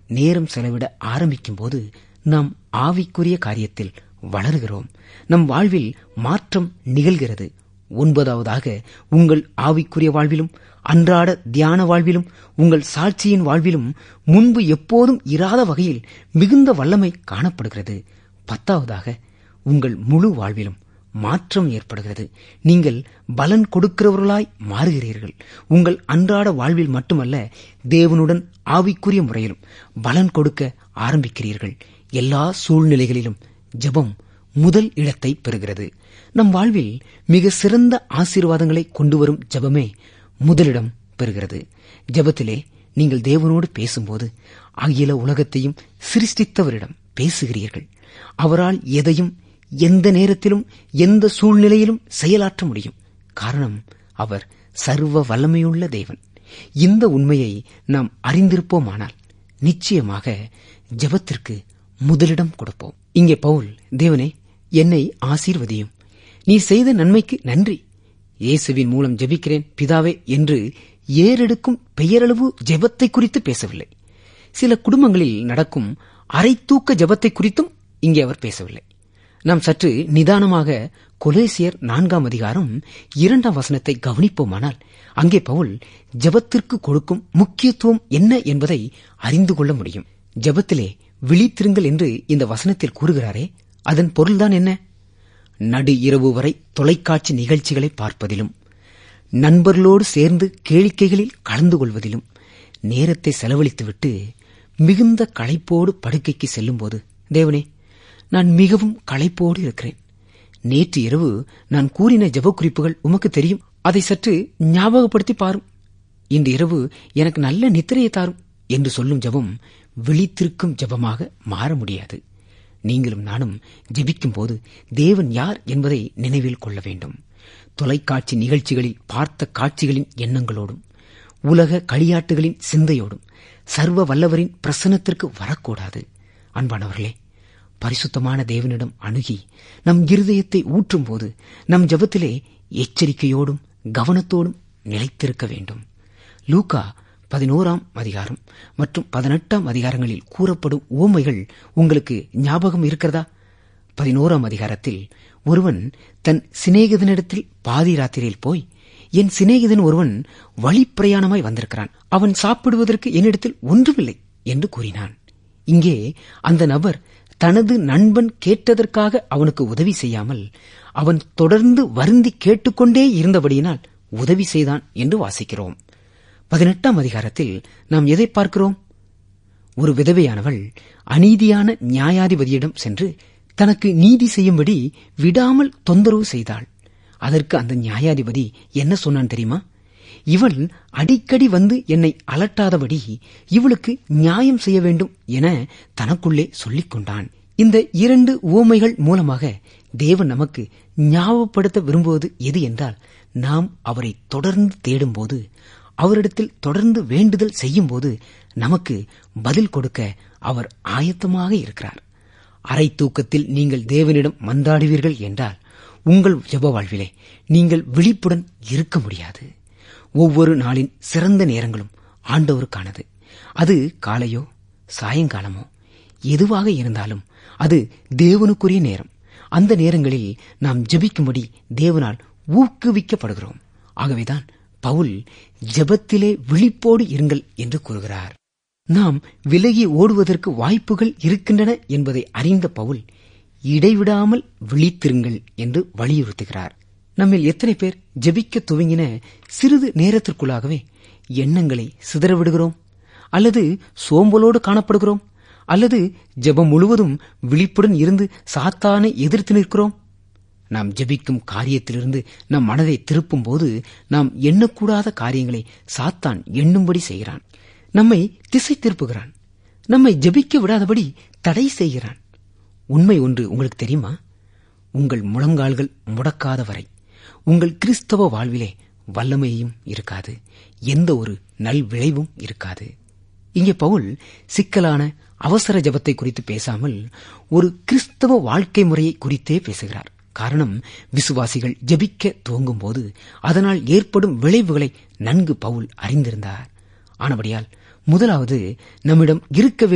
நேரம் செலவிட ஆரம்பிக்கும் போது நாம் ஆவிக்குரிய காரியத்தில் வளருகிறோம் நம் வாழ்வில் மாற்றம் நிகழ்கிறது ஒன்பதாவதாக உங்கள் ஆவிக்குரிய வாழ்விலும் அன்றாட தியான வாழ்விலும் உங்கள் சாட்சியின் வாழ்விலும் முன்பு எப்போதும் இராத வகையில் மிகுந்த வல்லமை காணப்படுகிறது பத்தாவதாக உங்கள் முழு வாழ்விலும் மாற்றம் ஏற்படுகிறது நீங்கள் பலன் கொடுக்கிறவர்களாய் மாறுகிறீர்கள் உங்கள் அன்றாட வாழ்வில் மட்டுமல்ல தேவனுடன் ஆவிக்குரிய முறையிலும் பலன் கொடுக்க ஆரம்பிக்கிறீர்கள் எல்லா சூழ்நிலைகளிலும் ஜெபம் முதல் இடத்தை பெறுகிறது நம் வாழ்வில் மிக சிறந்த ஆசீர்வாதங்களை கொண்டு வரும் ஜெபமே முதலிடம் பெறுகிறது ஜெபத்திலே நீங்கள் தேவனோடு பேசும்போது அகில உலகத்தையும் சிருஷ்டித்தவரிடம் பேசுகிறீர்கள் அவரால் எதையும் எந்த நேரத்திலும் எந்த சூழ்நிலையிலும் செயலாற்ற முடியும் காரணம் அவர் சர்வ வல்லமையுள்ள தேவன் இந்த உண்மையை நாம் அறிந்திருப்போமானால் நிச்சயமாக ஜெபத்திற்கு முதலிடம் கொடுப்போம் இங்கே பவுல் தேவனே என்னை ஆசீர்வதியும் நீ செய்த நன்மைக்கு நன்றி இயேசுவின் மூலம் ஜெபிக்கிறேன் பிதாவே என்று ஏறெடுக்கும் பெயரளவு ஜெபத்தை குறித்து பேசவில்லை சில குடும்பங்களில் நடக்கும் அரை தூக்க ஜெபத்தை குறித்தும் இங்கே அவர் பேசவில்லை நாம் சற்று நிதானமாக கொலேசியர் நான்காம் அதிகாரம் இரண்டாம் வசனத்தை கவனிப்போமானால் அங்கே பவுல் ஜெபத்திற்கு கொடுக்கும் முக்கியத்துவம் என்ன என்பதை அறிந்து கொள்ள முடியும் ஜெபத்திலே விழித்திருங்கள் என்று இந்த வசனத்தில் கூறுகிறாரே அதன் பொருள்தான் என்ன நடு இரவு வரை தொலைக்காட்சி நிகழ்ச்சிகளை பார்ப்பதிலும் நண்பர்களோடு சேர்ந்து கேளிக்கைகளில் கலந்து கொள்வதிலும் நேரத்தை செலவழித்துவிட்டு மிகுந்த களைப்போடு படுக்கைக்கு செல்லும்போது தேவனே நான் மிகவும் களைப்போடு இருக்கிறேன் நேற்று இரவு நான் கூறின ஜெப குறிப்புகள் உமக்கு தெரியும் அதை சற்று ஞாபகப்படுத்தி பாரும் இன்று இரவு எனக்கு நல்ல நித்திரையை தாரும் என்று சொல்லும் ஜெபம் விழித்திருக்கும் ஜெபமாக மாற முடியாது நீங்களும் நானும் ஜெபிக்கும் போது தேவன் யார் என்பதை நினைவில் கொள்ள வேண்டும் தொலைக்காட்சி நிகழ்ச்சிகளில் பார்த்த காட்சிகளின் எண்ணங்களோடும் உலக களியாட்டுகளின் சிந்தையோடும் சர்வ வல்லவரின் பிரசனத்திற்கு வரக்கூடாது அன்பானவர்களே பரிசுத்தமான தேவனிடம் அணுகி நம் இருதயத்தை ஊற்றும் போது நம் ஜபத்திலே எச்சரிக்கையோடும் கவனத்தோடும் நிலைத்திருக்க வேண்டும் லூகா பதினோராம் அதிகாரம் மற்றும் பதினெட்டாம் அதிகாரங்களில் கூறப்படும் ஓமைகள் உங்களுக்கு ஞாபகம் இருக்கிறதா பதினோராம் அதிகாரத்தில் ஒருவன் தன் சிநேகிதனிடத்தில் பாதி ராத்திரியில் போய் என் சிநேகிதன் ஒருவன் வழிப்பிரயாணமாய் வந்திருக்கிறான் அவன் சாப்பிடுவதற்கு என்னிடத்தில் ஒன்றுமில்லை என்று கூறினான் இங்கே அந்த நபர் தனது நண்பன் கேட்டதற்காக அவனுக்கு உதவி செய்யாமல் அவன் தொடர்ந்து வருந்தி கேட்டுக்கொண்டே இருந்தபடியினால் உதவி செய்தான் என்று வாசிக்கிறோம் பதினெட்டாம் அதிகாரத்தில் நாம் எதை பார்க்கிறோம் ஒரு விதவையானவள் அநீதியான நியாயாதிபதியிடம் சென்று தனக்கு நீதி செய்யும்படி விடாமல் தொந்தரவு செய்தாள் அதற்கு அந்த நியாயாதிபதி என்ன சொன்னான் தெரியுமா இவள் அடிக்கடி வந்து என்னை அலட்டாதபடி இவளுக்கு நியாயம் செய்ய வேண்டும் என தனக்குள்ளே சொல்லிக் கொண்டான் இந்த இரண்டு உவமைகள் மூலமாக தேவன் நமக்கு ஞாபகப்படுத்த விரும்புவது எது என்றால் நாம் அவரை தொடர்ந்து தேடும்போது அவரிடத்தில் தொடர்ந்து வேண்டுதல் செய்யும்போது நமக்கு பதில் கொடுக்க அவர் ஆயத்தமாக இருக்கிறார் அரை தூக்கத்தில் நீங்கள் தேவனிடம் மன்றாடுவீர்கள் என்றால் உங்கள் ஜெப வாழ்விலே நீங்கள் விழிப்புடன் இருக்க முடியாது ஒவ்வொரு நாளின் சிறந்த நேரங்களும் ஆண்டவருக்கானது அது காலையோ சாயங்காலமோ எதுவாக இருந்தாலும் அது தேவனுக்குரிய நேரம் அந்த நேரங்களில் நாம் ஜெபிக்கும்படி தேவனால் ஊக்குவிக்கப்படுகிறோம் ஆகவேதான் பவுல் ஜெபத்திலே விழிப்போடு இருங்கள் என்று கூறுகிறார் நாம் விலகி ஓடுவதற்கு வாய்ப்புகள் இருக்கின்றன என்பதை அறிந்த பவுல் இடைவிடாமல் விழித்திருங்கள் என்று வலியுறுத்துகிறார் நம்மில் எத்தனை பேர் ஜெபிக்க துவங்கின சிறிது நேரத்திற்குள்ளாகவே எண்ணங்களை சிதறவிடுகிறோம் அல்லது சோம்பலோடு காணப்படுகிறோம் அல்லது ஜெபம் முழுவதும் விழிப்புடன் இருந்து சாத்தானை எதிர்த்து நிற்கிறோம் நாம் ஜெபிக்கும் காரியத்திலிருந்து நம் மனதை திருப்பும் போது நாம் எண்ணக்கூடாத காரியங்களை சாத்தான் எண்ணும்படி செய்கிறான் நம்மை திசை திருப்புகிறான் நம்மை ஜெபிக்க விடாதபடி தடை செய்கிறான் உண்மை ஒன்று உங்களுக்கு தெரியுமா உங்கள் முழங்கால்கள் முடக்காத வரை உங்கள் கிறிஸ்தவ வாழ்விலே வல்லமையும் இருக்காது எந்த ஒரு நல் விளைவும் இருக்காது இங்கே பவுல் சிக்கலான அவசர ஜபத்தை குறித்து பேசாமல் ஒரு கிறிஸ்தவ வாழ்க்கை முறையை குறித்தே பேசுகிறார் காரணம் விசுவாசிகள் ஜெபிக்க துவங்கும் போது அதனால் ஏற்படும் விளைவுகளை நன்கு பவுல் அறிந்திருந்தார் ஆனபடியால் முதலாவது நம்மிடம் இருக்க